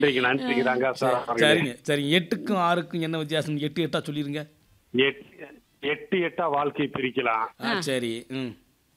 நன்றிங்க நன்றிங்க ரங்கா சார் அவர்களே. சரிங்க சரிங்க எட்டுக்கும் ஆறுக்கும் என்ன வித்தியாசம் எட்டு எட்டா சொல்லிருங்க எட்டு எட்டு எட்டா வாழ்க்கை பிரிக்கலாம் ஆ, சரி ம்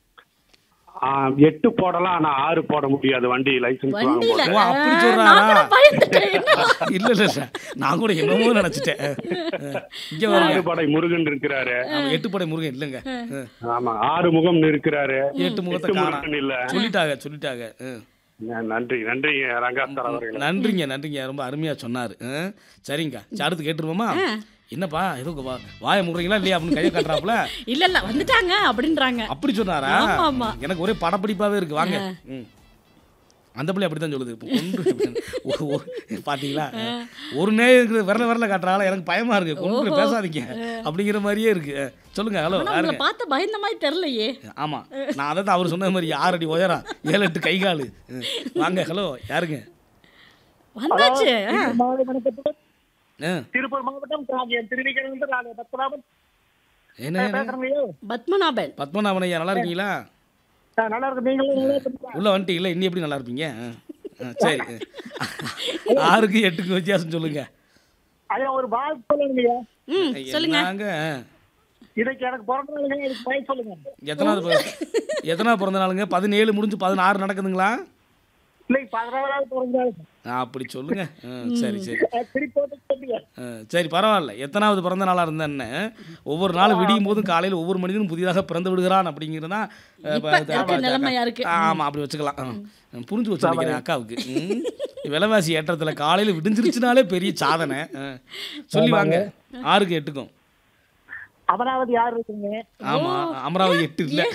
ஆ, எட்டு போடலாம் ஆனா ஆறு போட முடியாது வண்டி லைசன்ஸ் வண்டியில வாங்கும்போது ஓ, அப்படி ஆ, சொல்றாரா? நான் கூட பயந்துட்டேன் என்ன? இல்ல இல்ல இல்ல நான் கூட என்னமோ நினைச்சிட்டேன் இங்க ஆறு வருங்க படை முருகன் இருக்கிறாரு ஆமா, எட்டு படை முருகன் இல்லைங்க ஆ. ஆமா ஆறு முகம் இருக்கிறாரு எட்டு முகத்தை எட்டு காணா முருகன் இல்ல சொல்லிட்டாங்க சொல்லிட்டாங்க ஆ. ந- நன்றி நன்றி ரங்கா சார் அவர்களே நன்றிங்க நன்றிங்க ரொம்ப அருமையா சொன்னாரு ஆ. சரிங்க சரி, அடுத்து கேட்டுருவோமா என்னப்பா ஏதோ வா- வாயை முடுறீங்களா இல்லையா அப்படின்னு கையை காட்டுறாப்புல இல்ல இல்ல வந்துட்டாங்க அப்படின்றாங்க அப்படி சொன்னாரா ஆமா, ஆமா. எனக்கு ஒரே படப்பிடிப்பாவே இருக்கு வாங்க ம். அந்த பிள்ளை அப்படித்தான் சொல்லுது இப்போ கொன்று ஒரு- ஒரு- பாத்தீங்களா ஒரு நேரம் விரல விரல காட்டுறாங்களா எனக்கு பயமா இருக்கு கொன்று பேசாதீங்க அப்படிங்கிற மாதிரியே இருக்கு சொல்லுங்க ஹலோ ஆனா உங்களை யாருங்க பார்த்த பயந்த மாதிரி தெரியலையே ஆமா நான் அதை தான் அவர் சொன்ன மாதிரி ஆறு அடி உயரம் ஏழு எட்டு கை காலு ம். வாங்க ஹலோ யாருங்க வந்தாச்சு ஆ. மாலை வணக்கத்துடன் ஆ, திருப்பூர் மாவட்டம் காவியம் திருவிக்கிழந்து ராஜ பத்மநாபன் என்ன என்ன? பேசுறீங்க பத்மநாபன் பத்மநாபன் ஐயா நல்லா இருக்கீங்களா நல்லா இருக்கு நீங்களும் நல்லா இருக்கீங்களா? உள்ள வந்துட்டு இல்லை இன்னி எப்படி நல்லா இருப்பீங்க ஆ, ஆ, சரி ஆறுக்கு எட்டுக்கு வித்தியாசம் சொல்லுங்க ஐயா ஒரு வாழ்த்து சொல்லுங்க ம் சொல்லுங்க நாங்க இதுக்கு எனக்கு பிறந்த நாளுங்க இதுக்கு பயன் சொல்லுங்க எத்தனாவது பிற- எத்தனாவது பிறந்த நாளுங்க பதினேழு முடிஞ்சு பதினாறு நடக்குதுங்களா இல்லை பதினாறாவது பிறந்த நாள் ஆ, அப்படி சொல்லுங்க ஆ, சரி சரி அஹ் திருப்பி போட்டு சொல்லுங்க ஆ, சரி பரவாயில்ல எத்தனாவது பிறந்த நாளாக இருந்தேன்னு ஒவ்வொரு நாள் விடியும் போதும் காலையில் ஒவ்வொரு மனிதனும் புதிதாக பிறந்து விடுகிறான் அப்படிங்கிறது தான் இப்ப இருக்க நிலைமையா இருக்கு. ஆமாம் அப்படி வச்சுக்கலாம் ஆ. புரிஞ்சு வச்சு நினைக்கிறேன் அக்காவுக்கு ம். விலைவாசி ஏற்றத்தில் காலையில் விடிஞ்சிருச்சுனாலே பெரிய சாதனை ஆ. சொல்லி வாங்க ஆறுக்கு எட்டுக்கும் அமராவதி யார் இருக்குங்க ஆமாம் அமராவதி எட்டு இல்லை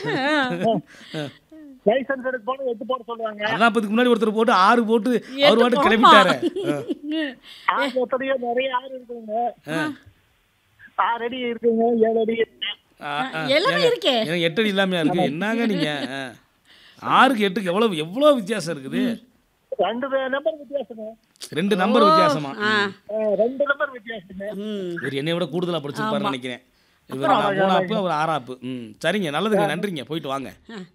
லைசன்ஸ் எடுக்க போன எட்டு போட சொல்லுவாங்க அதான் இப்ப இதுக்கு முன்னாடி ஒருத்தர் போட்டு ஆறு போட்டு அவர் பாட்டு கிளம்பிட்டாரு ஆ. ஆறு எத்தனையோ நிறைய ஆறு இருக்குங்க ஆறு அடி இருக்குங்க ஏழு அடி இருக்கு. ஆ, ஆ. எல்லாமே ஏங்க, இருக்கே. எனக்கு எட்டு அடி இல்லாமையா இருக்கு என்னங்க நீங்க ஆ. ஆறுக்கு எட்டுக்கு எவ்வளவு எவ்வளவு வித்தியாசம் இருக்குது ரெண்டு நம்பர் வித்தியாசங்க ரெண்டு நம்பர் வித்தியாசமா ஆ அஹ் ரெண்டு நம்பர் வித்தியாசங்க ம் இவர் என்னை விட கூடுதலா படிச்சிருப்பாருன்னு நினைக்கிறேன் இவர் நான் மூணாப்பு அவர் ஆறாப்பு ம் சரிங்க நல்லதுங்க நன்றிங்க போயிட்டு வாங்க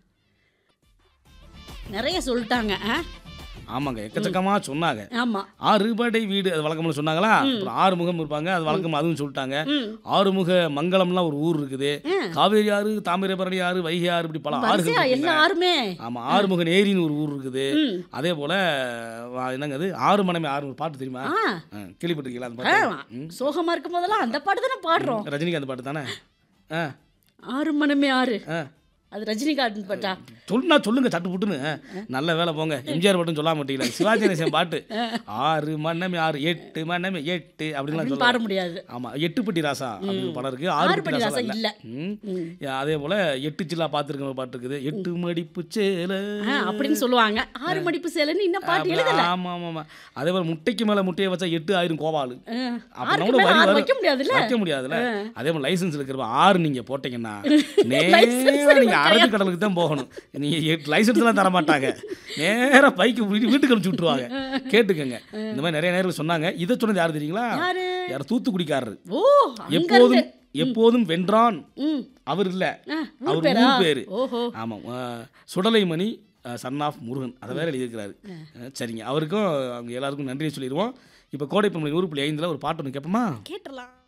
நிறைய சொல்லிட்டாங்க ஆ? ஆமாங்க எக்கச்சக்கமா சொன்னாங்க ஆமா ஆறுபடை வீடு அது வழக்கம்னு சொன்னாங்களா அப்புறம் ஆறு முகம் இருப்பாங்க அது வழக்கம் அதுவும் சொல்லிட்டாங்க ம். ஆறுமுக மங்கலம்லாம் ஒரு ஊர் இருக்குது காவேரி ஆறு தாமிரபரணி ஆறு வைகை ஆறு இப்படி பல ஆறுகள் வரிசையா இருக்குங்க. எல்லாருமே ஆமா ஆறுமுக நேரின்னு ஒரு ஊர் இருக்குது ம். அதே போல வா- என்னங்க அது ஆறு மனமே ஆறு ஒரு பாட்டு தெரியுமா ஆ ஆ, கேள்விப்பட்டிருக்கீங்களா அந்த ஆ, பாட்டு சோகமா இருக்கும் போதெல்லாம் அந்த பாட்டு தானே பாடுறோம் ரஜினிகாந்த் பாட்டு தானே ஆ ஆறு மணமே ஆறு ஆ அது ரஜினிகாந்த் பாட்டா சொல்லுனா சொல்லுங்க சட்டு புட்டுன்னு நல்ல வேலை போங்க எம்ஜிஆர் மட்டும் சொல்லாம மாட்டீங்களா சிவாஜி கணேசன் பாட்டு ஆறு மன்னமே ஆறு எட்டு மன்னமே எட்டு அப்படின்லாம் அப்படின்னு சொல்ல பாட முடியாது ஆமா எட்டுப்பட்டி ராசா அப்படின்னு ஒரு படம் இருக்கு ஆறு ஆறுபடி பட்டி ராசா ராசா இல்ல. இல்ல ம். அதே போல எட்டு சில்லா பார்த்துருக்க ஒரு பாட்டு இருக்குது எட்டு மடிப்பு சேலை ஆ, அப்படின்னு சொல்லுவாங்க ஆறு மடிப்பு சேலைன்னு இன்னும் பாட்டு எழுதல ஆமா ஆமா ஆமா அதே போல முட்டைக்கு மேல முட்டையை வச்சா எட்டு ஆயிரம் கோவாலு ஆ, அப்ப ஆறுக்கு நம்மளோட மேல வரி ஆறு வரும். வைக்க முடியாதுல்ல வைக்க முடியாதுல்ல அதே மாதிரி லைசன்ஸ் இருக்கிற ஆறு நீங்க போட்டீங்கன்னா நேரா License நீங்க அரபிக்கடலுக்கு தான் போகணும் நீங்க லைசன்ஸ் எல்லாம் தர மாட்டாங்க நேரா பைக்கு வீட்டுக்கு அனுப்பிச்சு விட்டுருவாங்க கேட்டுக்கங்க இந்த மாதிரி நிறைய நேரம் சொன்னாங்க இதை சொன்னது யாரு தெரியுங்களா யாரு? யார் தூத்துக்குடிக்காரரு ஓ அங்க எப்போதும் இருந்து. எப்போதும் வென்றான் ம் அவர் இல்ல ஆ, ஊர் அவர் பேரா? ஊர் பேரு ஓஹோ ஆமாம் சுடலைமணி சன் ஆஃப் முருகன் அதை வேற எழுதியிருக்கிறாரு அஹ், சரிங்க அவருக்கும் அவங்க எல்லாருக்கும் நன்றியை சொல்லிடுவோம் இப்போ கோடைப்பம்பளை நூறு புள்ளி ஐந்தில் ஒரு பாட்டு ஒன்று கேட்போமா கேட்டுடலாம்